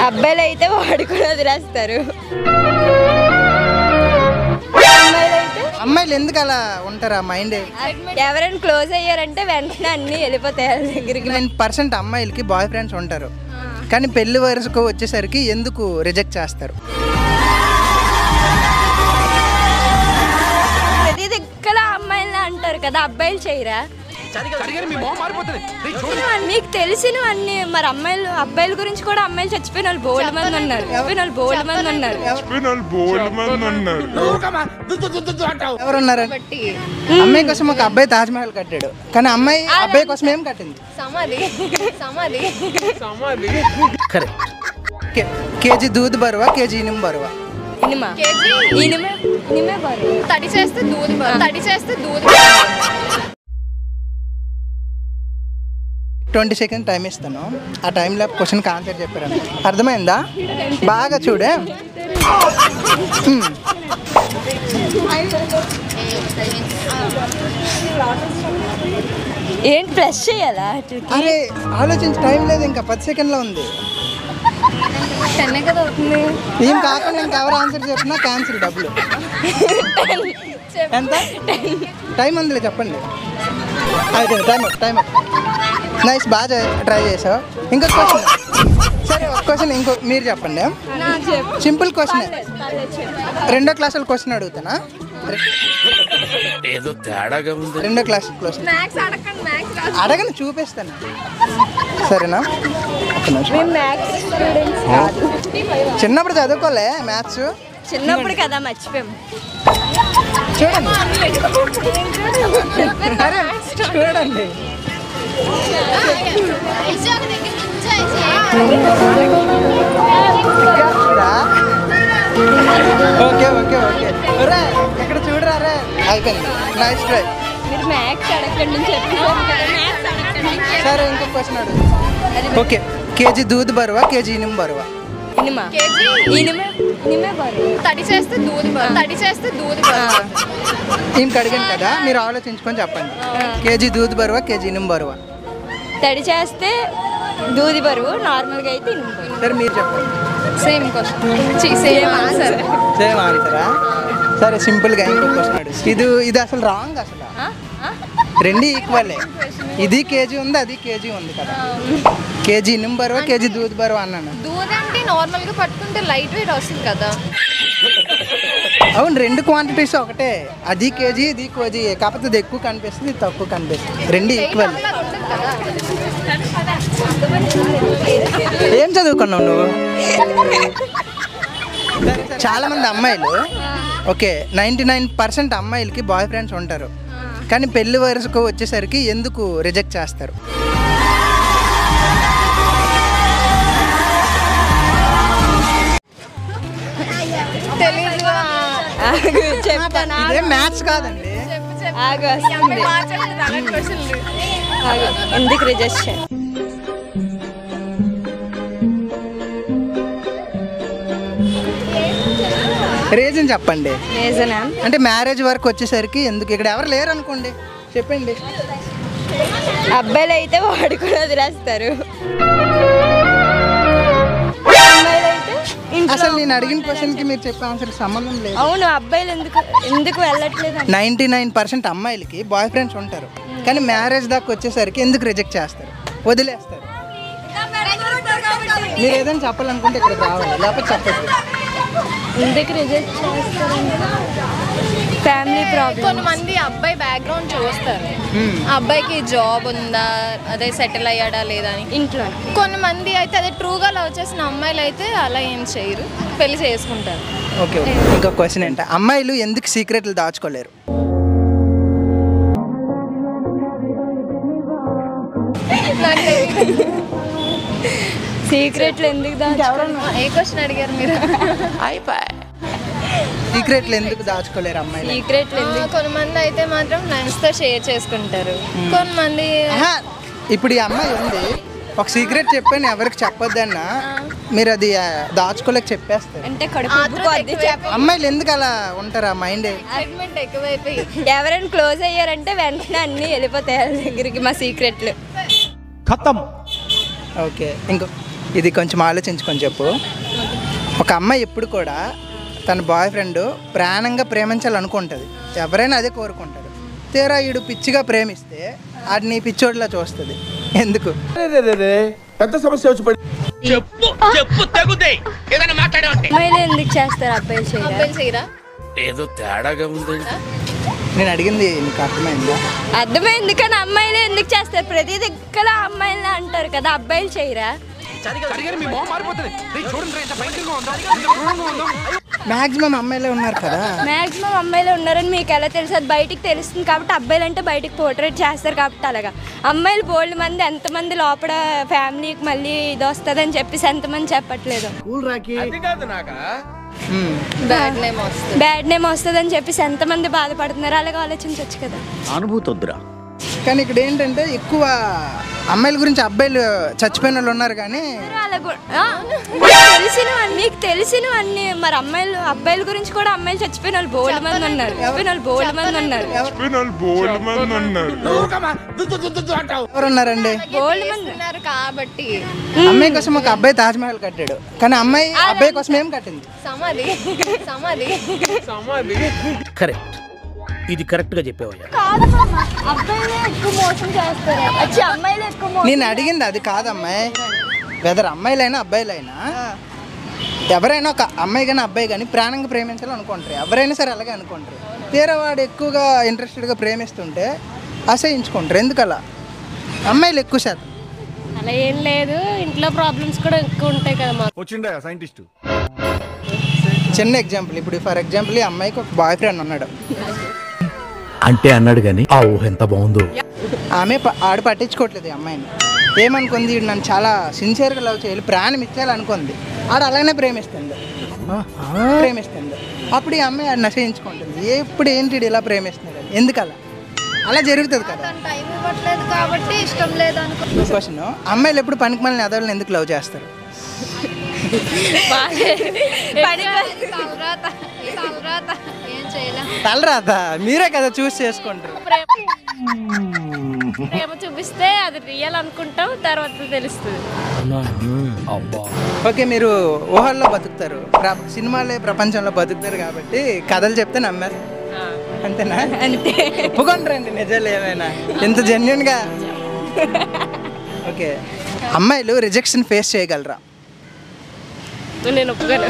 అబ్బాయిలు అయితే వాడుకొని వదిలేస్తారు అమ్మాయిలు అయితే అమ్మాయిలు ఎందుకు అలా ఉంటారు ఆ మైండ్ ఎవరైనా క్లోజ్ అయ్యారంటే వెంటనే అన్ని వెళ్ళిపోతాయి వాళ్ళ దగ్గరికి నైన్ పర్సెంట్ అమ్మాయిలకి బాయ్ ఫ్రెండ్స్ ఉంటారు కానీ పెళ్లి వరుసకు వచ్చేసరికి ఎందుకు రిజెక్ట్ చేస్తారు ప్రతి దగ్గర అమ్మాయిలు అంటారు కదా అబ్బాయిలు చేయరా మీకు తెలిసిన అన్ని మరి అమ్మాయిలు అబ్బాయిల గురించి కూడా అమ్మాయిలు చచ్చిపోయిన వాళ్ళు బోల్డ్ మంది ఉన్నారు చచ్చిపోయిన వాళ్ళు బోల్డ్ మంది ఉన్నారు ఎవరు ఉన్నారు అమ్మాయి కోసం ఒక అబ్బాయి తాజ్ మహల్ కట్టాడు కానీ అమ్మాయి అబ్బాయి కోసం ఏం కట్టింది సమాధి సమాధి కరెక్ట్ కేజీ దూద్ బరువా కేజీ ఇనుము బరువా ఇనిమా కేజీ ఇనిమే ఇనిమే బరువు తడి చేస్తే దూది తడి చేస్తే దూది ట్వంటీ సెకండ్ టైం ఇస్తాను ఆ టైంలో క్వశ్చన్కి ఆన్సర్ చెప్పారు అర్థమైందా బాగా చూడే హ్మ్. ఏంటి ప్లస్ చేయాలా అట్లకి అరే ఆలోచించి టైం లేదు ఇంకా పది సెకండ్లో ఉంది టెన్నే కదా అవుతుంది ఏం కాకుండా ఇంకా ఎవరు ఆన్సర్ చెప్పినా క్యాన్సిల్ డబ్బులు ఎంత టైం ఉందిలే చెప్పండి అయితే time up time up nice బాగా ట్రై చేసావు ఇంకో క్వశ్చన్ సరే ఒక క్వశ్చన్ ఇంకో మీరు చెప్పండి సింపుల్ క్వశ్చన్ రెండో క్లాసుల క్వశ్చన్ అడుగుతానా ఏదో తేడాగా ఉంది రెండో క్లాస్ క్వశ్చన్ మ్యాథ్స్ అడగండి మ్యాథ్స్ అడగని చూపిస్తాను సరేనా ఒక నిమిషం మేము మ్యాథ్స్ స్టూడెంట్స్ కాదు చిన్నప్పుడు చదువుకోలే మ్యాథ్స్ చిన్నప్పుడు కదా మర్చిపోయాము చూడండి అరే చూడండి చూడా? ఓకే ఓకే ఓకే ఒరే ఇక్కడ చూడరా రే అయిపోయింది నైస్ ట్రై మీరు మ్యాథ్స్ అడగండి అని చెప్పారు కదా మ్యాథ్స్ అడగండి సరే ఇంకో క్వశ్చన్ అడుగు ఓకే కేజీ దూద్ బరువా కేజీ ఇనుము బరువా ఇనిమా కేజీ ఇనిమే ఇనిమే బరువు తడి చేస్తే దూది తడి చేస్తే దూది ఈయనకి అడిగాను కదా మీరు ఆలోచించుకొని చెప్పండి కేజీ దూద్ బరువా కేజీ ఇనుము బరువా తడి చేస్తే దూది బరువు నార్మల్గా అయితే ఇనుము బరువు సరే మీరు చెప్పండి same question same answer same ఆన్సరా సరే సింపుల్గా ఇంకో క్వశ్చన్ అడుగు ఇది ఇది అసలు రాంగ్ అసలు ఆ? ఆ? రెండు ఈక్వలే ఇది కేజీ ఉంది అది కేజీ ఉంది కదా కేజీ ఇనుము బరువా కేజీ దూద్ బరువా అన్నాను దూది అంటే నార్మల్ గా పట్టుకుంటే లైట్ వెయిట్ వస్తుంది కదా అవును రెండు క్వాంటిటీస్ ఒకటే అది కేజీ ఇది కేజీ కాకపోతే ఇది ఎక్కువ కనిపిస్తుంది ఇది తక్కువ కనిపిస్తుంది రెండు ఈక్వల్ అలా ఉంటుంది కదా ఏం చదువుకున్నావు నువ్వు చాలా మంది అమ్మాయిలు ఓకే నైంటీ నైన్ పర్సెంట్ అమ్మాయిలకి బాయ్ ఫ్రెండ్స్ ఉంటారు కానీ పెళ్లి వరుసకు వచ్చేసరికి ఎందుకు రిజెక్ట్ చేస్తారు తెలీదు ఆగు చెప్తాను ఇదే మ్యాథ్స్ కాదండి చెప్పు చెప్పు ఆగు ఈ అమ్మాయి వస్తుంది మార్చండి అలాంటి క్వశ్చన్లు ఆగు ఎందుకు రిజెక్షన్ రీజన్ చెప్పండి రీజనా అంటే మ్యారేజ్ వరకు వచ్చేసరికి ఎందుకు ఇక్కడ ఎవరు లేరు అనుకోండి చెప్పండి అబ్బాయిలు అయితే వాడుకొని వదిలేస్తారు అమ్మాయిలు అయితే ఇంట్లో అసలు నేను అడిగిన క్వశ్చన్కి మీరు చెప్పే ఆన్సర్ సంబంధం లేదు అవును అబ్బాయిలు ఎందుకు ఎందుకు వెళ్ళట్లేదు అంటే నైంటీ నైన్ పర్సెంట్ అమ్మాయిలకి బాయ్ ఫ్రెండ్స్ ఉంటారు కానీ మ్యారేజ్ దాకా వచ్చేసరికి ఎందుకు రిజెక్ట్ చేస్తారు వదిలేస్తారు మీరు ఏదైనా చెప్పాలనుకుంటే ఇక్కడ రావాలి లేకపోతే చెప్పచ్చు ఎందుకు రిజెక్ట్ చేస్తారంటే ఫ్యామిలీ ప్రాబ్లమ్ కొంతమంది అబ్బాయి బ్యాక్గ్రౌండ్ చూస్తారు ఆ అబ్బాయికి జాబ్ ఉందా అదే సెటిల్ అయ్యాడా లేదా అని ఇంట్లో కొంతమంది అయితే అదే ట్రూగా లవ్ చేసిన అమ్మాయిలు అయితే అలా ఏం చేయరు పెళ్లి చేసుకుంటారు ఓకే ఓకే ఇంకో క్వశ్చన్ ఏంట అమ్మాయిలు ఎందుకు సీక్రెట్లు దాచుకోలేరు నాకు తెలియదు. సీక్రెట్లు ఎందుకు దాచుకోవాలి ఏ క్వశ్చన్ అడిగారు మీరు సీక్రెట్లు ఎందుకు దాచుకోలేరు అమ్మాయిలు సీక్రెట్లు ఆ, ఎందుకు కొంతమంది అయితే మాత్రం ఫ్రెండ్స్ తో షేర్ చేసుకుంటారు కొంతమంది ఆహా, ఇప్పుడు ఈ అమ్మాయి ఉంది ఒక సీక్రెట్ చెప్పాను ఎవరికి చెప్పొద్దన్నా మీరు అది ఆ, దాచుకోలేక చెప్పేస్తారు అంటే కడుపు ఉబ్బుకోద్ది చెప్ప అమ్మాయిలు ఎందుకు అలా ఉంటారు ఆ మైండ్ ఎక్సైట్మెంట్ ఎక్కువైపోయి ఎవరైనా క్లోజ్ అయ్యారంటే వెంటనే అన్ని వెళ్ళిపోతాయి వాళ్ళ దగ్గరికి మా సీక్రెట్లు ఓకే ఇంకో ఇది కొంచెం ఆలోచించుకొని చెప్పు ఒక అమ్మాయి ఎప్పుడు కూడా తన బాయ్ ఫ్రెండ్ ప్రాణంగా ప్రేమించాలనుకుంటుంది ఎవరైనా అదే కోరుకుంటారు తీరా ఈడు పిచ్చిగా ప్రేమిస్తే ఆడిని పిచ్చోడిలా చూస్తుంది ఎందుకు పెద్ద సమస్య వచ్చి పడి అమ్మాయిలు ఎందుకు చేస్తారు అబ్బాయిలు చేయరా అబ్బాయిలు చేయరా ఏదో తేడాగా ఉందండి నేను అడిగింది నీకు అర్థమైందా అర్థమైంది కానీ అమ్మాయిలు ఎందుకు చేస్తారు ప్రతి దగ్గర అమ్మాయిలు అంటారు కదా అబ్బాయిలు చేయరా మ్యాక్సిమం అమ్మాయిలే ఉన్నారు కదా మాక్సిమం అమ్మాయిలు ఉన్నారని మీకు ఎలా తెలుసు అది బయటికి తెలుస్తుంది కాబట్టి అబ్బాయిలు అంటే బయటికి పోర్ట్రేట్ చేస్తారు కాబట్టి అలాగా అమ్మాయిలు బోల్డ్ మంది ఎంతమంది లోపల ఫ్యామిలీకి మళ్ళీ ఇది వస్తుందని చెప్పేసి ఎంతమంది చెప్పట్లేదు మ్మ్. బ్యాడ్ నేమ్ వస్తుంది బ్యాడ్ నేమ్ వస్తుందని చెప్పేసి ఎంతమంది బాధపడుతున్నారు అలాగే ఆలోచించవచ్చు కదా అనుభూతి వద్దురా కానీ ఇక్కడ ఏంటంటే ఎక్కువ అమ్మాయిల గురించి అబ్బాయిలు చచ్చిపోయిన వాళ్ళు ఉన్నారు కానీ మరి అలా గు- ఆ, మీకు తెలిసినవన్నీ మీకు తెలిసినవన్నీ మరి అమ్మాయిలు అబ్బాయిల గురించి కూడా అమ్మాయిలు చచ్చిపోయిన వాళ్ళు బోల్డ్ మంది ఉన్నారు చచ్చిపోయిన వాళ్ళు బోల్డ్ మంది ఉన్నారు ఎవరు ఉన్నారండి బోల్డ్ మంది ఉన్నారు కాబట్టి అమ్మాయి కోసం ఒక అబ్బాయి తాజ్ మహల్ కట్టాడు కానీ అమ్మాయి అబ్బాయి కోసం ఏం కట్టింది సమాధి సమాధి కరెక్ట్ ఇది కరెక్ట్ గా చెప్పేవయ్యా కాదమ్మా అబ్బాయిలే ఎక్కువ మోసం చేస్తారు వచ్చి అమ్మాయిలు ఎక్కువ మోసం నేను అడిగింది అది కాదమ్మాయి వెదర్ అమ్మాయిలైనా అబ్బాయిలైనా ఎవరైనా ఒక అమ్మాయి కానీ అబ్బాయి కానీ ప్రాణంగా ప్రేమించాలి అనుకుంటారు ఎవరైనా సరే అలాగే అనుకుంటారు తీరా వాడు ఎక్కువగా ఇంట్రెస్టెడ్గా ప్రేమిస్తుంటే అసహించుకుంటారు ఎందుకలా అమ్మాయిలు ఎక్కువ శాతం అలా ఏం లేదు ఇంట్లో ప్రాబ్లమ్స్ కూడా ఎక్కువ ఉంటాయి కదా మాకు వచ్చిండా సైంటిస్ట్ చిన్న ఎగ్జాంపుల్ ఇప్పుడు ఫర్ ఎగ్జాంపుల్ ఈ అమ్మాయికి ఒక బాయ్ ఫ్రెండ్ ఉన్నాడు అంటే అన్నాడు గాని ఆ ఊహ ఎంత బాగుందో ఆమె ప- ఆడు పట్టించుకోవట్లేదు ఈ అమ్మాయిని ఏమనుకుంది ఈడు నన్ను చాలా సిన్సియర్గా లవ్ చేయాలి ప్రాణం ఇచ్చేయాలి అనుకుంది ఆడు అలానే ప్రేమిస్తుంది ప్రేమిస్తుంది అప్పుడు ఈ అమ్మాయి ఆడు నశయించుకుంటుంది ఎప్పుడు ఏంటి ఈడు ఇలా ప్రేమిస్తున్నాడు అని. ఎందుకు అలా అలా జరుగుతుంది కదా టైం ఇవ్వట్లేదు కాబట్టి ఇష్టం లేదు అనుకో క్వశ్చన్ అమ్మాయిలు ఎప్పుడు పనికి మళ్ళీ ఎదవలను ఎందుకు లవ్ చేస్తారు తలరాత తలరాత ఏం చేయలే తలరాత మీరే కదా చూస్ చేసుకుంటారు ప్రేమ చూపిస్తే అది రియల్ అనుకుంటాం తర్వాత తెలుస్తుంది ఓకే మీరు ఊహల్లో బతుకుతారు ప్ర- సినిమాలే ప్రపంచంలో బతుకుతారు కాబట్టి కథలు చెప్తే నమ్మారు అంతేనా అంతే ఒప్పుకుంటారండి నిజాలు ఏమైనా ఇంత జెన్యున్గా ఓకే అమ్మాయిలు రిజెక్షన్ ఫేస్ చేయగలరా నేను ఒప్పుకోను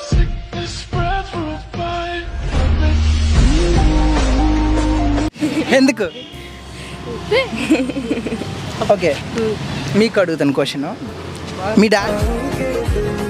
ఎందుకు ఓకే మీకు అడుగుతాను క్వశ్చన్ మీ డాడ్